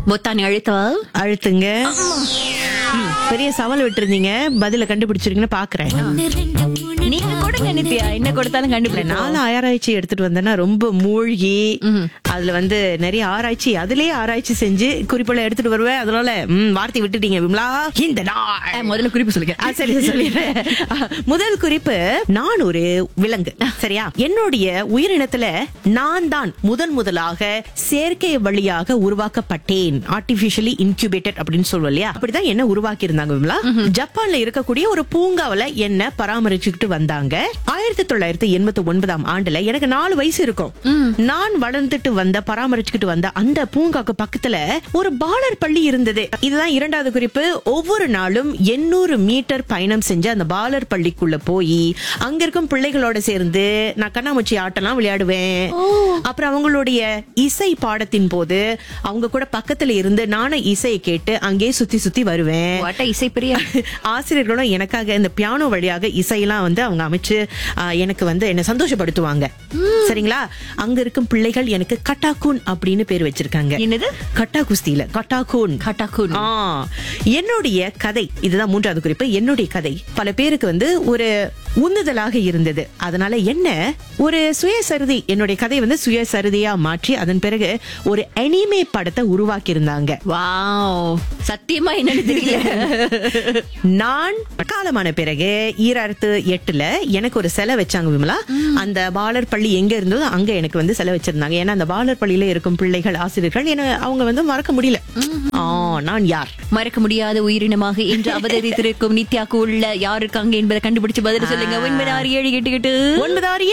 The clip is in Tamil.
பொத்தானி அழுத்தவா அழுத்துங்க ம், பெரிய சவால் விட்டுருந்தீங்க பதில கண்டுபிடிச்சிருக்கீங்கன்னு பாக்குறேன் நீங்க கொடுங்க நித்யா என்ன கொடுத்தாலும் இல்ல கண்டுபிடிக்கலாம் நாலு ஆராய்ச்சி எடுத்துட்டு வந்தேன்னா ரொம்ப மூழ்கி அதுல வந்து நிறைய ஆராய்ச்சி அதுலயே ஆராய்ச்சி செஞ்சு குறிப்பெல்லாம் எடுத்துட்டு வருவேன் அதனால ம், வார்த்தை விட்டுட்டீங்க விமலா இந்த நாள் அஹ், முதல்ல குறிப்பு சொல்லுங்க ஆ, சரி சொல்லிடுறேன் முதல் குறிப்பு நான் ஒரு விலங்கு சரியா என்னுடைய உயிரினத்துல நான் தான் முதன் முதலாக செயற்கை வழியாக உருவாக்கப்பட்டேன் ஆர்டிபிஷியலி இன்குபேட்டட் அப்படின்னு சொல்லுவோம் இல்லையா அப்படிதான் என்ன உருவாக்கி இருந்தாங்க விமலா ஜப்பான்ல இருக்கக்கூடிய ஒரு பூங்காவில என்ன பராமரிச்சுக்கிட்டு வந்தாங்க ஆயிரத்தி தொள்ளாயிரத்தி எண்பத்தி ஒன்பதாம் ஆண்டுல எனக்கு நாலு வயசு இருக்கும் நான் வளர்ந்துட்டு வந்த பராமரிச்சுக்கிட்டு வந்த அந்த பூங்காக்கு பக்கத்துல ஒரு பாலர் பள்ளி இருந்தது இதுதான் இரண்டாவது குறிப்பு ஒவ்வொரு நாளும் எண்ணூறு மீட்டர் பயணம் செஞ்சு அந்த பாலர் பள்ளிக்குள்ள போய் அங்க இருக்கும் பிள்ளைகளோட சேர்ந்து நான் கண்ணாமூச்சி ஆட்டம்லாம் விளையாடுவேன் அப்புறம் அவங்களுடைய இசை பாடத்தின் போது அவங்க கூட பக்கத்துல இருந்து நானும் இசையை கேட்டு அங்கேயே சுத்தி சுத்தி வருவேன் வாட்ட இசை பிரியா ஆசிரியர்களும் எனக்காக இந்த பியானோ வழியாக இசையெல்லாம் வந்து அவங்க அமைச்சு ஆ, எனக்கு வந்து என்ன சந்தோஷப்படுத்துவாங்க சரிங்களா அங்க இருக்கும் பிள்ளைகள் எனக்கு கட்டாக்கூன் அப்படின்னு பேர் வச்சிருக்காங்க என்னது கட்டா குஸ்தியில கட்டாக்கூன் கட்டாக்கூன். ஆ, என்னுடைய கதை இதுதான் மூன்றாவது குறிப்பு என்னுடைய கதை பல பேருக்கு வந்து ஒரு உந்துதலாக இருந்தது அதனால என்ன ஒரு சுயசரிதை என்னுடைய கதை வந்து சுயசரிதையா மாற்றி அதன் பிறகு ஒரு அனிமே படத்தை உருவாக்கி இருந்தாங்க வாவ் சத்தியமா என்னன்னு தெரியல நான் காலமான பிறகு ஈராயிரத்து எட்டுல எனக்கு ஒரு செலை வச்சாங்க விமலா அந்த பாலர் பள்ளி எங்க இருந்ததோ அங்க எனக்கு வந்து செலை வச்சிருந்தாங்க ஏன்னா அந்த பாலர் பள்ளியில இருக்கும் பிள்ளைகள் ஆசிரியர்கள் என்ன அவங்க வந்து மறக்க முடியல ஆ நான் யார் மறக்க முடியாத உயிரினமாக இன்று அவதரித்திருக்கும் நித்யாக்கு உள்ள யாருக்கு அங்க என்பதை கண்டுபிடிச்சு பதில் சொல்லுங்க ஒன்பது ஆறு ஏழு எட்டு எட்டு ஒன்பது ஆறு